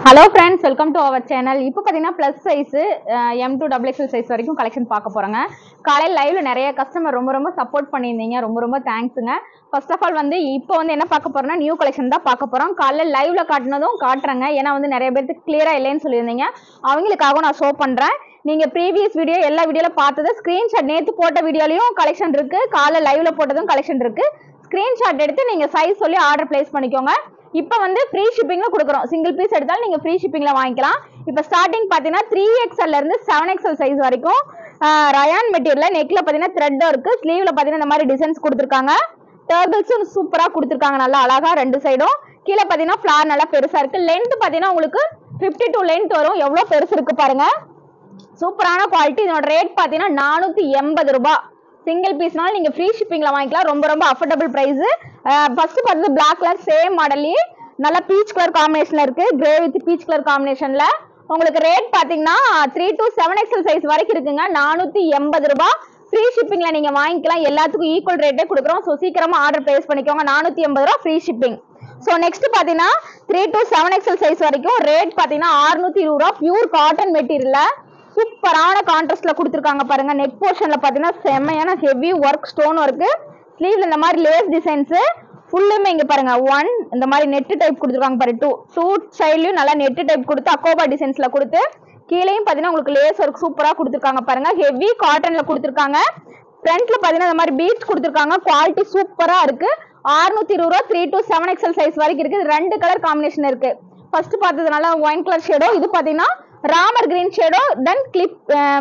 hello friends welcome to our channel இப்போ பார்த்தீங்கன்னா plus size M two double XL size வரைக்கும் collection பார்க்க போகிறோங்க காலையில் லைவ்ல நிறைய கஸ்டமர் ரொம்ப ரொம்ப சப்போர்ட் பண்ணியிருந்தீங்க ரொம்ப ரொம்ப தேங்க்ஸுங்க ஃபர்ஸ்ட் ஆஃப் ஆல் வந்து இப்போ வந்து என்ன பார்க்க போறோம்னா நியூ கலெக்ஷன் தான் பார்க்க போகிறோம் காலையில் லைவ்ல காட்டினதும் காட்டுறேங்க ஏன்னா வந்து நிறைய பேருக்கு கிளியராக இல்லைன்னு சொல்லியிருந்தீங்க அவங்களுக்காகவும் நான் ஷோ பண்ணுறேன் நீங்கள் ப்ரீவியஸ் வீடியோ எல்லா வீடியோவில் பார்த்தது ஸ்க்ரீன்ஷாட் நேற்று போட்ட வீடியோலையும் கலெக்ஷன் இருக்குது காலைல லைவ்ல போட்டதும் கலெக்ஷன் இருக்குது ஸ்க்ரீன்ஷாட் எடுத்து நீங்கள் சைஸ் சொல்லி ஆர்டர் ப்ளேஸ் பண்ணிக்கோங்க இப்போ வந்து ஃப்ரீ ஷிப்பிங்ல கொடுக்குறோம் சிங்கிள் பீஸ் எடுத்தாலும் நீங்கள் ஃப்ரீ ஷிப்பிங்ல வாங்கிக்கலாம் இப்போ ஸ்டார்டிங் பார்த்தீங்கன்னா த்ரீ எக்ஸ்எல்ல இருந்து செவன் எக்ஸ்எல் சைஸ் வரைக்கும் ரயான் மெட்டீரியல் நெக்ல பார்த்தீங்கன்னா த்ரெட்டும் இருக்கு ஸ்லீவ்ல பார்த்தீங்கன்னா இந்த மாதிரி டிசைன்ஸ் கொடுத்துருக்காங்க டர்பிள்ஸும் சூப்பராக கொடுத்துருக்காங்க நல்லா அழகா ரெண்டு சைடும் கீழே பார்த்தீங்கன்னா ஃப்ளார் நல்லா பெருசா இருக்கு லென்த் பார்த்தீங்கன்னா உங்களுக்கு ஃபிஃப்டி டூ லென்த் வரும் எவ்வளோ பெருசு இருக்கு பாருங்க சூப்பரான குவாலிட்டி இதோட ரேட் பார்த்தீங்கன்னா நானூற்றி எண்பது ரூபாய் சிங்கிள் பீஸ்னாலும் நீங்கள் ஃப்ரீ ஷிப்பிங்கில் வாங்கிக்கலாம் ரொம்ப ரொம்ப அஃபோர்டபுள் ப்ரைஸு ஃபர்ஸ்ட் பார்த்தது பிளாக் கலர் சேம் மாடல்லையே நல்லா பீச் கலர் காம்பினேஷனில் இருக்குது கிரே வித் பீச் கலர் காம்பினேஷனில் உங்களுக்கு ரேட் பார்த்தீங்கன்னா three to seven XL size வரைக்கும் இருக்குங்க நானூற்றி எண்பது ரூபாய் ஃப்ரீ ஷிப்பிங்கில் நீங்கள் வாங்கிக்கலாம் எல்லாத்துக்கும் ஈக்குவல் ரேட்டே கொடுக்குறோம் ஸோ சீக்கிரமாக ஆர்டர் ப்ளேஸ் பண்ணிக்கோங்க நானூற்றி எண்பது ரூபா ஃப்ரீ ஷிப்பிங் ஸோ நெக்ஸ்ட் பார்த்தீங்கன்னா three to seven XL size வரைக்கும் ரேட் பார்த்தீங்கன்னா அறுநூத்தி இருபது ரூபா பியூர் காட்டன் மெட்டீரியலில் சூப்பரான கான்ட்ராஸ்ட்ல கொடுத்துருக்காங்க பாருங்க நெக் போர்ஷன்ல பாத்தீங்கன்னா செம்மையான ஹெவி ஒர்க் ஸ்டோன் ஒர்க்கு ஸ்லீவ்ல இந்த மாதிரி லேஸ் டிசைன்ஸ் ஃபுல்லுமே இங்க பாருங்க ஒன் இந்த மாதிரி நெட் டைப் கொடுத்துருக்காங்க பாரு டூ டூ சைட்லயும் நல்லா நெட் டைப் கொடுத்து அக்கோபா டிசைன்ஸ்ல கொடுத்து கீழேயும் பாத்தீங்கன்னா உங்களுக்கு லேஸ் ஒர்க் சூப்பரா கொடுத்துருக்காங்க பாருங்க ஹெவி காட்டன்ல கொடுத்துருக்காங்க ஃப்ரண்ட்ல பாத்தீங்கன்னா இந்த மாதிரி பீட்ஸ் கொடுத்துருக்காங்க குவாலிட்டி சூப்பரா இருக்கு 620 இருபது ரூபா three to seven XL size வரைக்கும் இருக்கு இது ரெண்டு கலர் காம்பினேஷன் இருக்கு ஃபர்ஸ்ட் பார்த்ததுனால ஒயின் கலர் ஷேடோ இது பாத்தீங்கன்னா Ramar green shadow then clip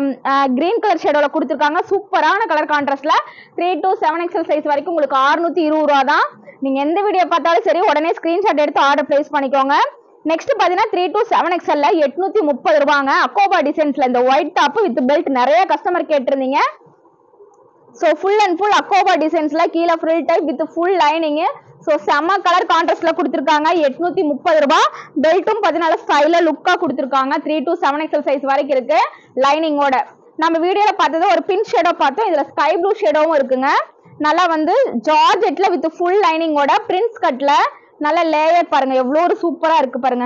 green colour ஷேடோல கொடுத்துருக்காங்க சூப்பரான கலர் கான்ட்ராஸ்ட்ல three to seven XL size வரைக்கும் உங்களுக்கு 620 இருபது ரூபா தான் நீங்க எந்த வீடியோ பார்த்தாலும் சரி உடனே ஸ்கிரீன்ஷாட் எடுத்து ஆர்டர் பிளேஸ் பண்ணிக்கோங்க நெக்ஸ்ட் பாத்தீங்கன்னா த்ரீ டு செவன் எக்ஸ்எல்ல எட்நூத்தி முப்பது ரூபாங்க அக்கோபா டிசைன்ஸ்ல இந்த ஒயிட் டாப் வித் பெல்ட் நிறைய கஸ்டமர் கேட்டிருந்தீங்க ஸோ ஃபுல் அண்ட் ஃபுல் அக்கோபா டிசைன்ஸ்ல கீழே full type with full lining so செம்ம கலர் கான்ட்ராஸ்ட்ல கொடுத்துருக்காங்க எட்நூத்தி முப்பது ரூபாய் பெல்ட்டும் பார்த்தீங்கன்னா ஸ்டைல லுக்கா கொடுத்துருக்காங்க three to seven XL size வரைக்கும் இருக்கு லைனிங்கோட நம்ம வீடியோல பார்த்தது ஒரு பிங்க் ஷேடோ பார்த்தோம் இதுல ஸ்கை ப்ளூ ஷேடோவும் இருக்குங்க நல்லா வந்து ஜார்ஜெட்ல வித் ஃபுல் லைனிங்கோட பிரின்ஸ் கட்ல நல்ல லேயர் பாருங்க எவ்வளோ ஒரு சூப்பரா இருக்கு பாருங்க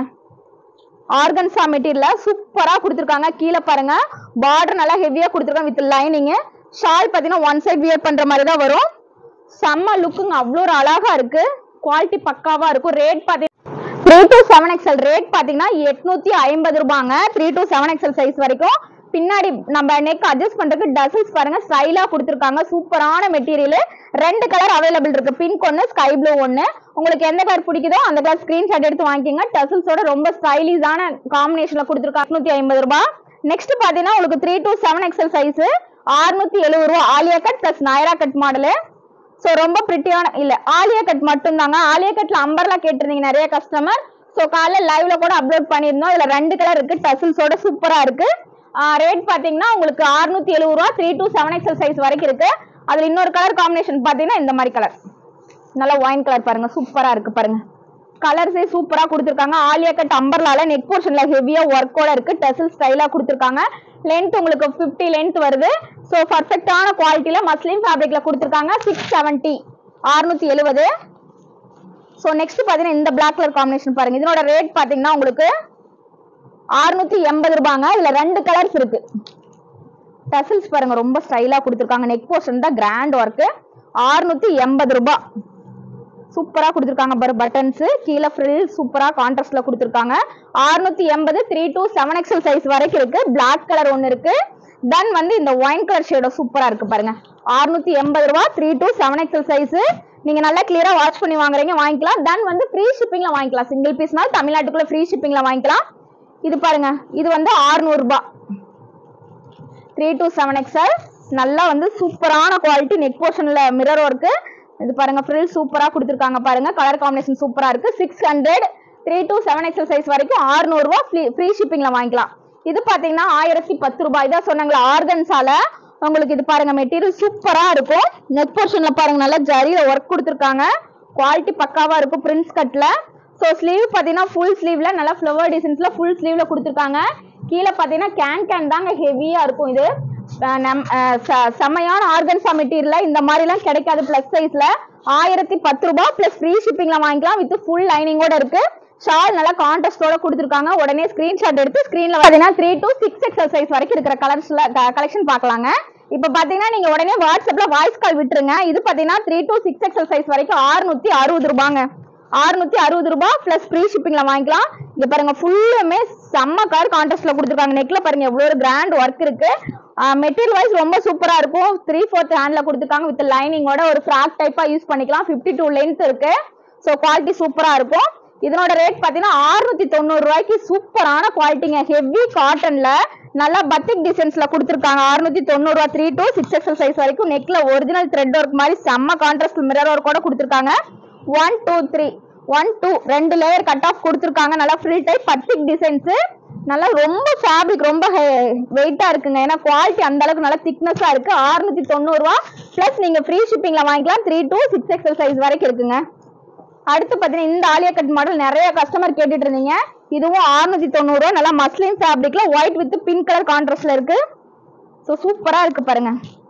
ஆர்கன்சா மெட்டீரியல் சூப்பரா கொடுத்துருக்காங்க கீழே பாருங்க பார்டர் நல்லா ஹெவியா கொடுத்துருக்காங்க வித் லைனிங் ஷால் பார்த்தீங்கன்னா ஒன் சைட் வியர் பண்ற மாதிரி தான் வரும் செம்ம லுக்குங்க அவ்வளோ ஒரு அழகா இருக்கு குவாலிட்டி பக்காவா இருக்கும் ரேட் பார்த்தீங்கன்னா three to seven XL rate பார்த்தீங்கன்னா எட்நூத்தி ஐம்பது ரூபாங்க three to seven XL size வரைக்கும் பின்னாடி நம்ம நெக் அட்ஜஸ்ட் பண்றதுக்கு டசல்ஸ் பாருங்க ஸ்டைலா கொடுத்துருக்காங்க சூப்பரான மெட்டீரியல் ரெண்டு கலர் அவைலபிள் இருக்கு பிங்க் ஒன்று ஸ்கை ப்ளூ ஒன்று உங்களுக்கு எந்த கலர் பிடிக்குதோ அந்த கலர் ஸ்கிரீன்ஷாட் எடுத்து வாங்கிக்கோங்க டசல்ஸோட ரொம்ப ஸ்டைலிஷான காம்பினேஷன்ல கொடுத்துருக்காங்க நூத்தி ஐம்பது ரூபாய் நெக்ஸ்ட் பாத்தீங்கன்னா உங்களுக்கு three to seven XL size அறுநூத்தி எழுபது ரூபா Alia cut plus Naira cut model so ரொம்ப பிரிட்டியான இல்ல ஆலியா கட் மட்டும் தாங்க ஆலியா கட்ல அம்பர்லா கேட்டிருந்தீங்க நிறைய கஸ்டமர் ஸோ காலைல லைவ்ல கூட அப்லோட் பண்ணியிருந்தோம் இதுல ரெண்டு கலர் இருக்கு டசில்ஸோட சூப்பரா இருக்கு ரேட் பாத்தீங்கன்னா உங்களுக்கு அறுநூத்தி எழுபது ரூபா three to seven XL size வரைக்கும் இருக்கு அதுல இன்னொரு கலர் காம்பினேஷன் பாத்தீங்கன்னா இந்த மாதிரி கலர் நல்லா ஒயின் கலர் பாருங்க சூப்பரா இருக்கு பாருங்க கலர்ஸே சூப்பரா கொடுத்துருக்காங்க ஆலியா கட் அம்பர்லால நெக் போர்ஷன்ல ஹெவியா ஒர்க்கோட இருக்கு டெசல் ஸ்டைலா கொடுத்துருக்காங்க லென்த் உங்களுக்கு 50 லென்த் வருது ஸோ பர்ஃபெக்டான குவாலிட்டியில மஸ்லிம் ஃபேப்ரிக்ல கொடுத்துருக்காங்க சிக்ஸ் செவன்ட்டி அறுநூத்தி எழுபது ஸோ நெக்ஸ்ட் பார்த்தீங்கன்னா இந்த பிளாக் கலர் காம்பினேஷன் பாருங்க இதனோட ரேட் பார்த்தீங்கன்னா உங்களுக்கு அறுநூத்தி எண்பது ரூபாங்க இதுல ரெண்டு கலர்ஸ் இருக்கு டசல்ஸ் பாருங்க ரொம்ப ஸ்டைலா கொடுத்துருக்காங்க நெக் போர்ஷன் தான் கிராண்ட் ஒர்க்கு அறுநூத்தி எண்பது ரூபாய் சூப்பரா கொடுத்துருக்காங்க பாரு பட்டன்ஸ் கீழே ஃப்ரில் சூப்பரா கான்ட்ராஸ்ட்ல கொடுத்துருக்காங்க அறுநூத்தி எண்பது three to seven XL size வரைக்கும் இருக்கு பிளாக் கலர் ஒன்று இருக்கு தென் வந்து இந்த ஒயின் கலர் ஷேடோ சூப்பரா இருக்கு பாருங்க அறுநூத்தி எண்பது ரூபா three to seven XL size நீங்க நல்லா கிளியரா வாட்ச் பண்ணி வாங்குறீங்க வாங்கிக்கலாம் தென் வந்து ஃப்ரீ ஷிப்பிங்ல வாங்கிக்கலாம் சிங்கிள் பீஸ்னால தமிழ்நாட்டுக்குள்ள ஃப்ரீ ஷிப்பிங்ல வாங்கிக்கலாம் இது பாருங்க இது வந்து 600 ரூபாய் த்ரீ டு செவன் எக்ஸ்எல் நல்லா வந்து சூப்பரான குவாலிட்டி நெக் போர்ஷன்ல மிரர் ஒர்க்கு இது பாருங்க ஃப்ரில் சூப்பரா கொடுத்துருக்காங்க பாருங்க கலர் காம்பினேஷன் சூப்பரா இருக்கு six hundred three to seven XL size வரைக்கும் 600 ரூபா ஃப்ரீ ஷிப்பிங்ல வாங்கிக்கலாம் இது பாத்தீங்கன்னா ஆயிரத்தி பத்து ரூபாய் இதான் சொன்னாங்களா ஆர்கன்ஸால உங்களுக்கு இது பாருங்க மெட்டீரியல் சூப்பரா இருக்கும் நெக் போர்ஷன்ல பாருங்க நல்லா ஜரியில ஒர்க் கொடுத்துருக்காங்க குவாலிட்டி பக்காவா இருக்கும் பிரின்ஸ் கட்ல ஸோ ஸ்லீவ் பார்த்தீங்கன்னா ஃபுல் ஸ்லீவ்ல நல்லா ஃப்ளவர் டிசைன்ஸ்ல ஃபுல் ஸ்லீவ்ல கொடுத்துருக்காங்க கீழே பார்த்தீங்கன்னா கேன் கேன் தாங்க ஹெவியா இருக்கும் இது அஹ் நம் அஹ் ச- செமையான ஆர்கன்ஸா மெட்டீரியல்ல இந்த மாதிரிலாம் கிடைக்காது பிளஸ் சைஸ்ல ஆயிரத்தி பத்து ரூபாய் பிளஸ் ஃப்ரீ ஷிப்பிங்ல வாங்கிக்கலாம் வித் ஃபுல் லைனிங்கோட இருக்கு ஷால் நல்லா கான்ட்ராஸ்டோட கொடுத்துருக்காங்க உடனே ஸ்கிரீன்ஷாட் எடுத்து ஸ்கிரீன்ல பார்த்தீங்கன்னா three to six XL size வரைக்கும் இருக்கிற கலர்ஸ்ல கலெக்ஷன் பார்க்கலாங்க இப்போ பார்த்தீங்கன்னா நீங்க உடனே வாட்ஸ்அப்ல வாய்ஸ் கால் விட்டுருங்க இது பார்த்தீங்கன்னா three to six XL size வரைக்கும் 660 அறுபது ரூபாங்க 660 அறுபது ரூபாய் பிளஸ் ஃப்ரீ ஷிப்பிங்ல வாங்கிக்கலாம் இங்க பாருங்க ஃபுல்லுமே செம்ம கலர் கான்ட்ராஸ்ட்ல கொடுத்துருக்காங்க நெக்ல பாருங்க எவ்வளவு ஒரு கிராண்ட் ஒர்க் இருக்கு மெட்டீரியல் வைஸ் ரொம்ப சூப்பரா இருக்கும் த்ரீ ஃபோர்த் ஹேண்ட்ல கொடுத்துருக்காங்க வித் லைனிங்கோட ஒரு ஃப்ராக் டைப்பா யூஸ் பண்ணிக்கலாம் 52 டூ லென்த் இருக்கு ஸோ குவாலிட்டி சூப்பரா இருக்கும் இதனோட ரேட் பார்த்தீங்கன்னா 690 தொண்ணூறு ரூபாய்க்கு சூப்பரான குவாலிட்டிங்க ஹெவி காட்டன்ல நல்லா பத்திக் டிசைன்ஸ்ல கொடுத்துருக்காங்க 690 தொண்ணூறு ரூபா three to six XL size வரைக்கும் நெக்ல ஒரிஜினல் த்ரெட் ஒர்க் மாதிரி செம்ம கான்ட்ராஸ்ட் மிரர் ஒர்க் கூட கொடுத்துருக்காங்க one two three one two ரெண்டு லேயர் கட் ஆஃப் கொடுத்துருக்காங்க நல்லா ஃப்ரீ டைப் பத்திக் டிசைன்ஸ் நல்லா ரொம்ப ஃபேப்ரிக் ரொம்ப வெயிட்டா இருக்குங்க ஏன்னா குவாலிட்டி அந்த அளவுக்கு நல்லா திக்னஸா இருக்கு 690 தொண்ணூறு ரூபா பிளஸ் நீங்க ஃப்ரீ ஷிப்பிங்ல வாங்கிக்கலாம் three to six XL size வரைக்கும் இருக்குங்க அடுத்து பார்த்தீங்கன்னா இந்த ஆலியா கட் மாடல் நிறைய கஸ்டமர் கேட்டுட்டு இருந்தீங்க இதுவும் 690 தொண்ணூறு ரூபா நல்லா மஸ்லின் ஃபேப்ரிக்ல ஒயிட் வித் பிங்க் கலர் கான்ட்ராஸ்ட்ல இருக்கு ஸோ சூப்பரா இருக்கு பாருங்க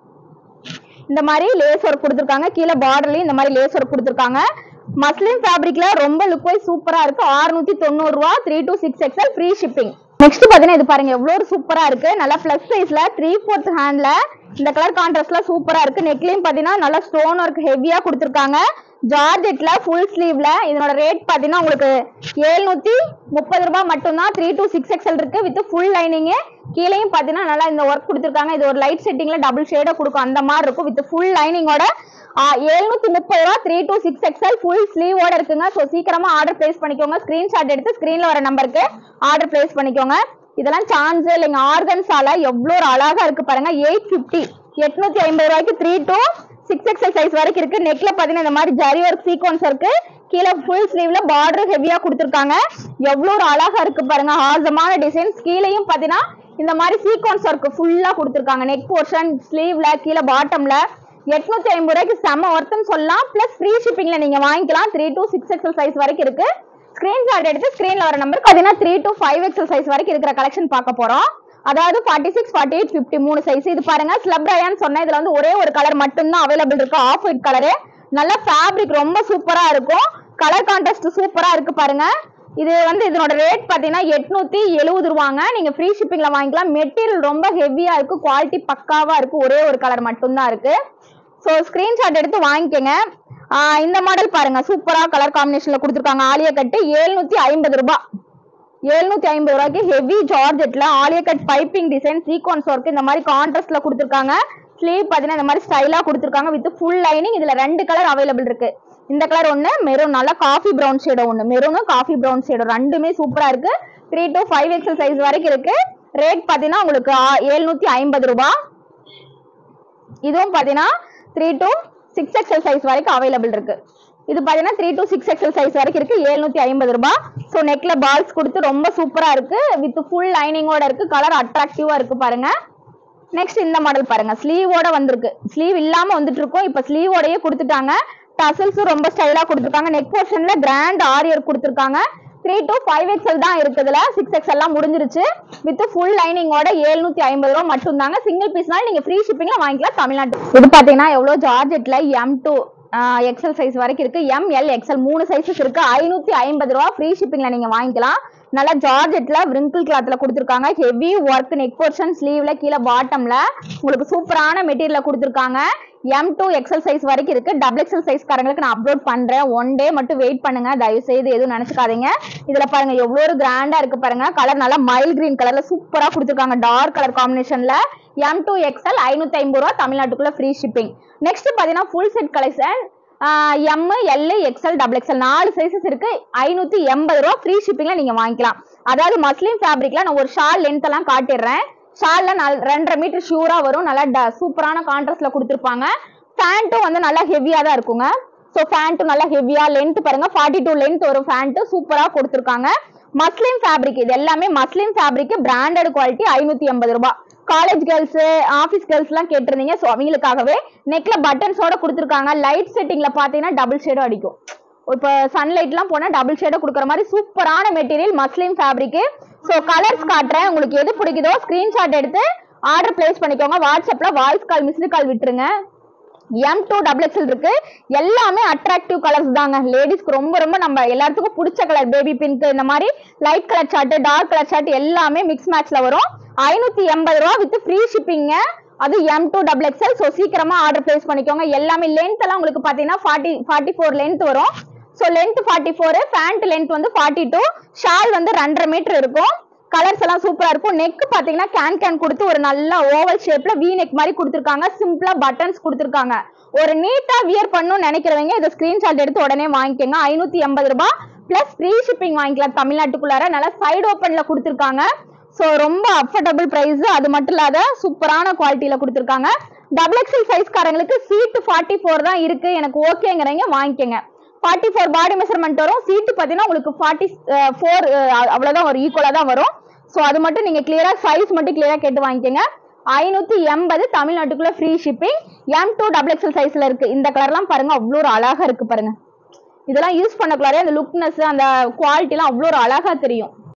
இந்த மாதிரி லேஸ் ஒர்க் கொடுத்துருக்காங்க கீழே பார்டர்லயும் இந்த மாதிரி லேஸ் ஒர்க் கொடுத்துருக்காங்க மஸ்லின் ஃபேப்ரிக்ல ரொம்ப லுக் வைஸ் சூப்பரா இருக்கு 690 தொண்ணூறு ரூபா three to six XL free shipping next பாத்தீங்கன்னா இது பாருங்க எவ்வளவு ஒரு சூப்பரா இருக்கு நல்லா பிளஸ் சைஸ்ல த்ரீ ஃபோர்த் ஹேண்ட்ல இந்த கலர் கான்ட்ராஸ்ட்ல சூப்பரா இருக்கு நெக்லையும் பாத்தீங்கன்னா நல்லா ஸ்டோன் ஒர்க் ஹெவியா கொடுத்துருக்காங்க ஜார்ஜெட்ல ஃபுல் ஸ்லீவ்ல இதனோட ரேட் பாத்தீங்கன்னா உங்களுக்கு எழுநூத்தி முப்பது ரூபாய் மட்டும்தான் த்ரீ to சிக்ஸ் எக்ஸல் இருக்கு வித் ஃபுல் லைனிங் கீழேயும் பாத்தீங்கன்னா நல்லா இந்த ஒர்க் கொடுத்துருக்காங்க இது ஒரு லைட் செட்டிங்ல டபுள் ஷேட கொடுக்கும் அந்த மாதிரி இருக்கும் வித் ஃபுல் லைனிங்கோட எழுநூத்தி முப்பது ரூபா three to six XL full ஸ்லீவோட இருக்குங்க ஸோ சீக்கிரமா ஆர்டர் பிளேஸ் பண்ணிக்கோங்க ஸ்கிரீன்ஷாட் எடுத்து ஸ்கிரீன்ல வர நம்பருக்கு ஆர்டர் பிளேஸ் பண்ணிக்கோங்க இதெல்லாம் சான்ஸ் இல்லைங்க ஆர்கன்ஸால எவ்வளோ ஒரு அழகா இருக்கு பாருங்க எயிட் ஃபிஃப்டி எட்நூத்தி ஐம்பது ரூபாய்க்கு three to six XL size வரைக்கும் இருக்கு நெக்ல பாத்தீங்கன்னா இந்த மாதிரி ஜரி ஒர்க் சீக்வன்ஸ் இருக்கு கீழே ஃபுல் ஸ்லீவ்ல பார்டர் ஹெவியா கொடுத்துருக்காங்க எவ்வளோ ஒரு அழகா இருக்கு பாருங்க ஆசமான டிசைன்ஸ் கீழேயும் பாத்தீங்கன்னா இந்த மாதிரி சீக்வன்ஸ் ஒர்க் ஃபுல்லா கொடுத்துருக்காங்க நெக் போர்ஷன் ஸ்லீவ்ல கீழே பாட்டம்ல எட்நூத்தி ஐம்பது ரூபாய்க்கு செம ஒர்த்துன்னு சொல்லலாம் பிளஸ் ஃப்ரீ ஷிப்பிங்ல நீங்க வாங்கிக்கலாம் three to six XL size வரைக்கும் இருக்கு ஸ்கிரீன்ஷாட் எடுத்து ஸ்கிரீன்ல வர நம்பருக்கு பாத்தீங்கன்னா three to five XL size வரைக்கும் இருக்கிற கலெக்ஷன் பார்க்க போறோம் அதாவது forty six forty eight fifty மூணு சைஸ் இது பாருங்க ஸ்லப் ரயான்னு சொன்னேன் இதுல வந்து ஒரே ஒரு கலர் மட்டும்தான் அவைலபிள் இருக்கு ஆஃப் ஒயிட் கலரு நல்ல ஃபேப்ரிக் ரொம்ப சூப்பரா இருக்கும் கலர் கான்ட்ராஸ்ட் சூப்பரா இருக்கு பாருங்க இது வந்து இதனோட ரேட் பாத்தீங்கன்னா எட்நூத்தி எழுபது ரூபாங்க நீங்க ஃப்ரீ ஷிப்பிங்ல வாங்கிக்கலாம் மெட்டீரியல் ரொம்ப ஹெவியா இருக்கு குவாலிட்டி பக்காவா இருக்கு ஒரே ஒரு கலர் மட்டும்தான் இருக்கு ஸோ ஸ்கிரீன்ஷாட் எடுத்து வாங்கிக்கோங்க ஆஹ் இந்த மாடல் பாருங்க சூப்பரா கலர் காம்பினேஷன்ல கொடுத்துருக்காங்க ஆலியா கட்டு எழுநூத்தி ஐம்பது ரூபாய் எழுநூத்தி ஐம்பது ரூபாய்க்கு ஹெவி ஜார்ஜெட்ல Alia cut piping design sequins work இந்த மாதிரி கான்ட்ராஸ்ட்ல கொடுத்துருக்காங்க ஸ்லீவ் பாத்தீங்கன்னா இந்த மாதிரி ஸ்டைலா கொடுத்துருக்காங்க வித் ஃபுல் லைனிங் இதுல ரெண்டு கலர் அவைலபிள் இருக்கு இந்த கலர் ஒண்ணு மெரூன் நல்லா காஃபி பிரவுன் ஷேடோ ஒண்ணு மெரூனும் காஃபி பிரவுன் ஷேடோ ரெண்டுமே சூப்பரா இருக்கு three to five XL size வரைக்கும் இருக்கு ரேட் பாத்தீங்கன்னா உங்களுக்கு எழுநூத்தி ஐம்பது ரூபாய் இதுவும் பாத்தீங்கன்னா three to six XL size வரைக்கும் அவைலபிள் இருக்கு இது பாத்தீங்கன்னா three to six XL size வரைக்கும் இருக்கு எழுநூத்தி ஐம்பது ரூபாய் ஸோ நெக்ல பால்ஸ் கொடுத்து ரொம்ப சூப்பரா இருக்கு வித் ஃபுல் லைனிங்கோட இருக்கு கலர் அட்ராக்டிவா இருக்கு பாருங்க நெக்ஸ்ட் இந்த மாடல் பாருங்க ஸ்லீவோட வந்திருக்கு ஸ்லீவ் இல்லாம வந்துட்டு இருக்கும் இப்ப ஸ்லீவோடயே கொடுத்துட்டாங்க டசல்ஸும் ரொம்ப ஸ்டைலா கொடுத்துருக்காங்க நெக் போர்ஷன்ல கிராண்ட் ஆரியர் கொடுத்துருக்காங்க த்ரீ to ஃபைவ் எக்ஸல் தான் இருக்குதுல சிக்ஸ் எக்ஸ் எல்லாம் முடிஞ்சிருச்சு வித் ஃபுல் லைனிங்கோட எழுநூத்தி ஐம்பது ரூபா மட்டும் தாங்க சிங்கிள் பீஸ்னால நீங்க ஃப்ரீ ஷிப்பிங்ல வாங்கிக்கலாம் தமிழ்நாட்டு இது பாத்தீங்கன்னா எவ்வளவு ஜார்ஜெட்ல எம் டூ எக்ஸல் சைஸ் வரைக்கும் இருக்கு எம் எல் எக்ஸல் மூணு சைஸஸ் இருக்கு ஐநூத்தி ஐம்பது ரூபா ஃப்ரீ ஷிப்பிங்ல நீங்க வாங்கிக்கலாம் நல்லா ஜார்ஜெட்ல விரிங்கிள் கிளாத்ல கொடுத்துருக்காங்க ஹெவி ஒர்க் நெக் போர்ஷன் ஸ்லீவ்ல கீழே பாட்டம்ல உங்களுக்கு சூப்பரான மெட்டீரியல கொடுத்துருக்காங்க எம் டூ எக்ஸல் சைஸ் வரைக்கும் இருக்கு டபுள் எக்ஸல் சைஸ் காரங்களுக்கு நான் அப்லோட் பண்றேன் ஒன் டே மட்டும் வெயிட் பண்ணுங்க தயவு செய்து எதுவும் நினைச்சுக்காதீங்க இதுல பாருங்க எவ்வளவு ஒரு கிராண்டா இருக்கு பாருங்க கலர் நல்லா மைல் கிரீன் கலர்ல சூப்பரா கொடுத்துருக்காங்க டார்க் கலர் காம்பினேஷன்ல எம் டூ எக்ஸல் ஐநூத்தி ஐம்பது ரூபா தமிழ்நாட்டுக்குள்ள ஃப்ரீ ஷிப்பிங் நெக்ஸ்ட் பாத்தீங்கன்னா full set collection M L XL double XL நாலு சைஸஸ் இருக்கு ஐநூத்தி எண்பது ரூபா ஃப்ரீ ஷிப்பிங்ல நீங்க வாங்கிக்கலாம் அதாவது மஸ்லின் ஃபேப்ரிக்ல நான் ஒரு ஷால் லென்த் எல்லாம் காட்டிடுறேன் ஷால்ல நல் ரெண்டரை மீட்டர் ஷூரா வரும் நல்லா சூப்பரான கான்ட்ராஸ்ட்ல கொடுத்துருப்பாங்க ஃபேண்ட்டும் வந்து நல்லா ஹெவியா தான் இருக்குங்க ஸோ ஃபேண்ட்டும் நல்லா ஹெவியா லென்த் பாருங்க ஃபார்ட்டி டூ லென்த் ஒரு ஃபேண்ட் சூப்பரா கொடுத்துருக்காங்க மஸ்லின் ஃபேப்ரிக் இது எல்லாமே மஸ்லின் ஃபேப்ரிக் பிராண்டட் குவாலிட்டி ஐநூத்தி எண்பது ரூபாய் காலேஜ் கேர்ள்ஸ் ஆஃபீஸ் கேர்ள்ஸ் எல்லாம் கேட்டிருந்தீங்க ஸோ அவங்களுக்காகவே நெக்ல பட்டன்ஸோட கொடுத்துருக்காங்க லைட் செட்டிங்ல பாத்தீங்கன்னா டபுள் ஷேடும் அடிக்கும் இப்போ சன்லைட்லாம் போனா டபுள் ஷேடோ கொடுக்குற மாதிரி சூப்பரான material muslin fabric so colours காட்டுறேன் உங்களுக்கு எது பிடிக்குதோ ஸ்கிரீன்ஷாட் எடுத்து ஆர்டர் பிளேஸ் பண்ணிக்கோங்க வாட்ஸ்அப்ல வாய்ஸ் கால் மிஸ்டு கால் விட்டுருங்க எம் டூ டபுள் எக்ஸல் இருக்கு எல்லாமே அட்ராக்டிவ் கலர்ஸ் தாங்க லேடிஸ்க்கு ரொம்ப ரொம்ப நம்ம எல்லாத்துக்கும் பிடிச்ச கலர் பேபி பிங்க் இந்த மாதிரி light colour chart dark colour chart எல்லாமே மிக்ஸ் மேட்ச்ல வரும் ஐநூத்தி எண்பது ரூபா வித் ஃப்ரீ ஷிப்பிங்க அது M two double XL so சீக்கிரமா ஆர்டர் பிளேஸ் பண்ணிக்கோங்க எல்லாமே லென்த் எல்லாம் உங்களுக்கு பாத்தீங்கன்னா ஃபார்ட்டி ஃபார்ட்டி ஃபோர் லென்த் வரும் so length forty four pant length வந்து ஃபார்ட்டி டூ ஷால் வந்து ரெண்டரை மீட்டர் இருக்கும் கலர்ஸ் எல்லாம் சூப்பரா இருக்கும் நெக் பாத்தீங்கன்னா கேன் கேன் கொடுத்து ஒரு நல்ல ஓவல் ஷேப்ல வி நெக் மாதிரி கொடுத்துருக்காங்க சிம்பிளா பட்டன்ஸ் கொடுத்துருக்காங்க ஒரு நீட்டா வியர் பண்ணணும்னு நினைக்கிறவங்க இதை ஸ்கிரீன்ஷாட் எடுத்து உடனே வாங்கிக்கோங்க ஐநூத்தி எண்பது ரூபாய் பிளஸ் ஃப்ரீ ஷிப்பிங் வாங்கிக்கலாம் தமிழ்நாட்டுக்குள்ளார நல்லா சைடு ஓப்பன்ல கொடுத்துருக்காங்க ஸோ ரொம்ப அஃபோர்டபுள் பிரைஸ் அது மட்டும் இல்லாத சூப்பரான குவாலிட்டியில கொடுத்துருக்காங்க டபுள் எக்ஸல் சைஸ்காரங்களுக்கு சீட்டு ஃபார்ட்டி ஃபோர் தான் இருக்கு எனக்கு ஓகேங்கிறவங்க வாங்கிக்கோங்க ஃபார்ட்டி ஃபோர் பாடி மெஷர்மெண்ட் வரும் சீட்டு பார்த்தீங்கன்னா உங்களுக்கு ஃபார்ட்டி ஃபோர் அவ்வளோதான் வரும் ஈக்குவலாக தான் வரும் ஸோ அது மட்டும் நீங்கள் கிளியராக சைஸ் மட்டும் கிளியராக கேட்டு வாங்கிக்கோங்க ஐநூற்றி எண்பது தமிழ்நாட்டுக்குள்ள free shipping M two double XL சைஸில் இருக்கு இந்த கலர்லாம் பாருங்க அவ்வளோ ஒரு அழகா இருக்கு பாருங்க இதெல்லாம் யூஸ் பண்ணக்குள்ளாரே அந்த லுக்னஸ் அந்த குவாலிட்டிலாம் அவ்வளோ ஒரு அழகா தெரியும்